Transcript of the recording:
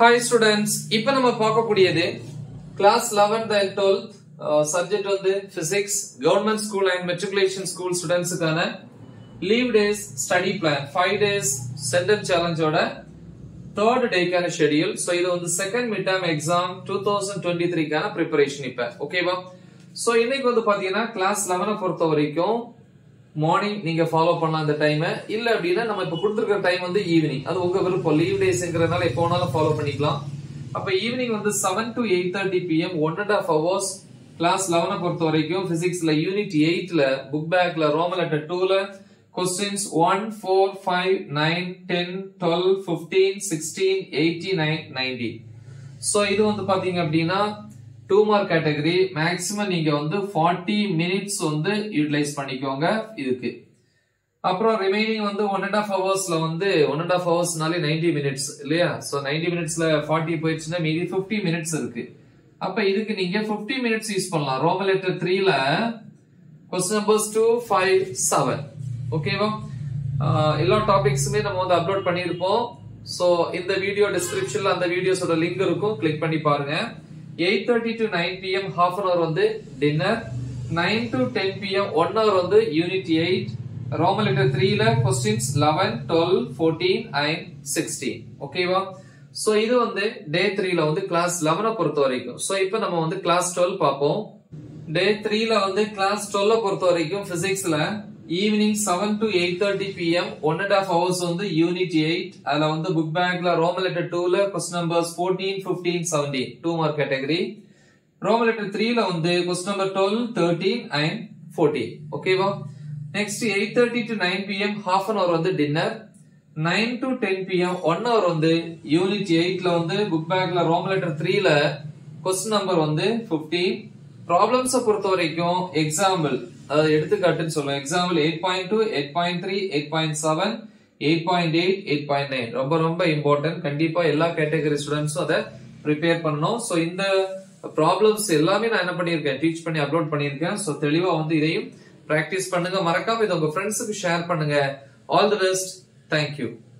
hi students இப்போ நம்ம பார்க்கக்கூடியது class 11th and 12th subject வந்து physics government school and matriculation school ஸ்டூடெண்ட்ஸுக்கான leave days study plan five days centre சேலஞ்சோட third டேக்கான ஷெடியூல் ஸோ இது வந்து second mid term exam two thousand twenty த்ரீக்கான ப்ரிப்பரேஷன் இப்ப ஓகேவா ஸோ இன்னைக்கு வந்து பாத்தீங்கன்னா கிளாஸ் லெவனை பொறுத்த வரைக்கும் மார்னிங் நீங்க ஃபாலோ பண்ணலாம் அந்த டைம் இல்ல அப்படின்னா நம்ம இப்ப கொடுத்துருக்கிற டைம் வந்து ஈவினிங் அது உங்க விருப்பம் லீவ் டேஸ்ங்கிறதுனால எப்போ வேணாலும் ஃபாலோ பண்ணிக்கலாம் அப்ப ஈவினிங் வந்து seven to eight thirty PM one and half hours class லெவனை பொறுத்த வரைக்கும் பிசிக்ஸ்ல யூனிட் எயிட்ல புக் பேக்ல ரோமன் லெட்டர் டூல questions one four five nine ten twelve fifteen sixteen eighty nine ninety so இது வந்து பாத்தீங்க அப்படின்னா டூ மார்க் கேட்டகரி மேக்ஸிமம் நீங்க வந்து ஃபார்ட்டி மினிட்ஸ் வந்து யூட்டிலைஸ் பண்ணிக்கோங்க இதுக்கு அப்புறம் ரிமைனிங் வந்து ஒன் அண்ட் ஆஃப் ஹவர்ஸ்ல வந்து ஒன் அண்ட் ஆஃப் ஹவர்ஸ்னாலே நைன்டி மினிட்ஸ் இல்லையா ஸோ நைன்டி மினிட்ஸ்ல ஃபார்ட்டி போயிடுச்சுன்னா மீதி ஃபிஃப்டி மினிட்ஸ் இருக்கு அப்ப இதுக்கு நீங்க ஃபிஃப்டி மினிட்ஸ் யூஸ் பண்ணலாம் ரோமன் லெட்டர் த்ரீல question numbers two five seven ஓகேவா எல்லா டாபிக்ஸுமே நம்ம வந்து அப்லோட் பண்ணியிருப்போம் ஸோ இந்த வீடியோ டிஸ்கிரிப்ஷன்ல அந்த வீடியோஸோட லிங்க் இருக்கும் கிளிக் பண்ணி பாருங்க eight thirty to nine PM half an hour வந்து dinner nine to ten PM one hour வந்து யூனிட் எயிட் ரோமன் லெட்டர் த்ரீல questions eleven twelve fourteen and sixteen ஓகேவா சோ இது வந்து டே த்ரீல வந்து கிளாஸ் லெவனை பொறுத்த வரைக்கும் சோ இப்போ நம்ம வந்து கிளாஸ் டுவெல் பார்ப்போம் டே த்ரீல வந்து கிளாஸ் டுவெல்ல பொறுத்த வரைக்கும் பிசிக்ஸ்ல evening seven to eight thirty PM one and half hours வந்து யூனிட் எயிட் அதுல வந்து புக் பேக்ல ரோமன் லெட்டர் டூல question numbers fourteen fifteen seventeen two mark category Roman letter த்ரீல வந்து question number twelve thirteen and fourteen ஓகேவா next eight thirty to nine PM half an hour வந்து dinner nine to ten PM one hour வந்து unit எயிட்ல வந்து book பேக்ல Roman letter த்ரீல question number வந்து பிப்டீன் ப்ராப்ளம்ஸை பொறுத்த வரைக்கும் எக்ஸாம்பிள் அதாவது எடுத்துக்காட்டுன்னு சொல்லுவோம் example eight point two eight point three eight point seven eight point eight eight point nine ரொம்ப ரொம்ப இம்பார்ட்டன்ட் கண்டிப்பா எல்லா கேட்டகரி ஸ்டூடெண்ட்ஸும் அதை ப்ரிப்பேர் பண்ணணும் ஸோ இந்த ப்ராப்ளம்ஸ் எல்லாமே நான் என்ன பண்ணியிருக்கேன் டீச் பண்ணி அப்லோட் பண்ணியிருக்கேன் ஸோ தெளிவா வந்து இதையும் பிராக்டிஸ் பண்ணுங்க மறக்காம இதை உங்க ஃப்ரெண்ட்ஸுக்கு ஷேர் பண்ணுங்க ஆல் தி பெஸ்ட் தேங்க்யூ